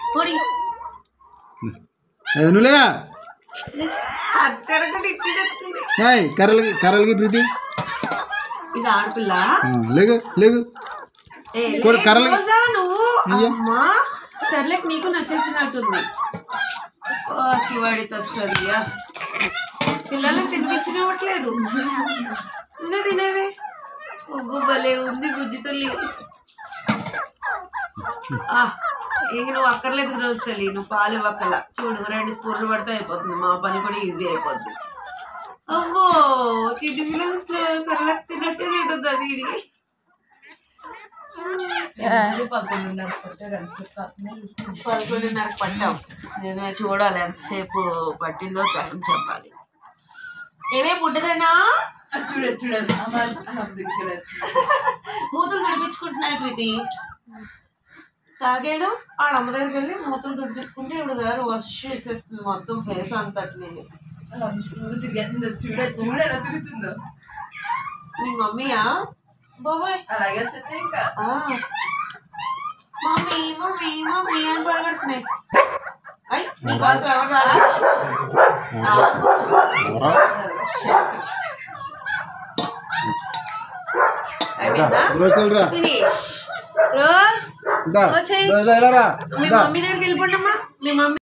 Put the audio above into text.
పొడి ఏ, నువ్వులేగా అక్కడక్కడ ఇచ్చి చెప్తుంది ఏయ్ కర్రలకి కర్రలకి ప్రీతి ఇది ఆడపిల్ల ఆ, లేగు లేగు ఏ, కొడు, లే, కర్రలకి- రోజా నువ్వు అయ్యో. అమ్మా సర్లే నీకు నచ్చేసినట్టుంది ఓ శివాడితో వస్తుంది పిల్లలకు తినిపించినవ్వట్లేదు నువ్వే తినేవే ఒబ్బు భలే ఉంది బుజ్జి తల్లి ఆ, ఇంక నువ్వు అక్కర్లేదు రోజు తల్లి నువ్వు పాలు ఇవ్వక్కల చూడు రెండు స్పూన్లు పడితే అయిపోతుంది మా పని కూడా ఈజీ అయిపోద్ది అవ్వో చిటి పిల్లలు సరళకు తిన్నట్టే తింటుంది అది ఇది. పదకొండున్నరకు పట్టాం నేను చూడాలి ఎంతసేపు పట్టిందో టైం చెప్పాలి ఏమే పుట్టదన్నా చూడదు చూడదు చూడదు మూతులు తుడిపించుకుంటున్నాయి ప్రీతి తాగాడు వాళ్ళ అమ్మ దగ్గరికి వెళ్ళి మూతులు తుడిపించుకుంటే ఇప్పుడు గారు వాష్ చేసేస్తుంది మొత్తం ఫేస్ అంతా అట్లనే చూడు తిరిగేస్తుందో చూడ చూడ ఎలా తిరుగుతుందో మీ మమ్మీయా బాబాయ్ అలాగే చెప్తే ఇంకా ఆ. మమ్మీ మమ్మీ మమ్మీ అని పడగడుతున్నాయి అయ్ నీకోసం ఎవరు రాలేదు ఎవరా? అయిపోయిందా రోజు వెళ్ళరా ఫినిష్ రోజ్ ఇందా వచ్చేయ్. రోజు వెళ్ళరా మీ ఇందా మమ్మీ దగ్గరికి వెళ్ళిపోండమ్మా మీ మమ్మీ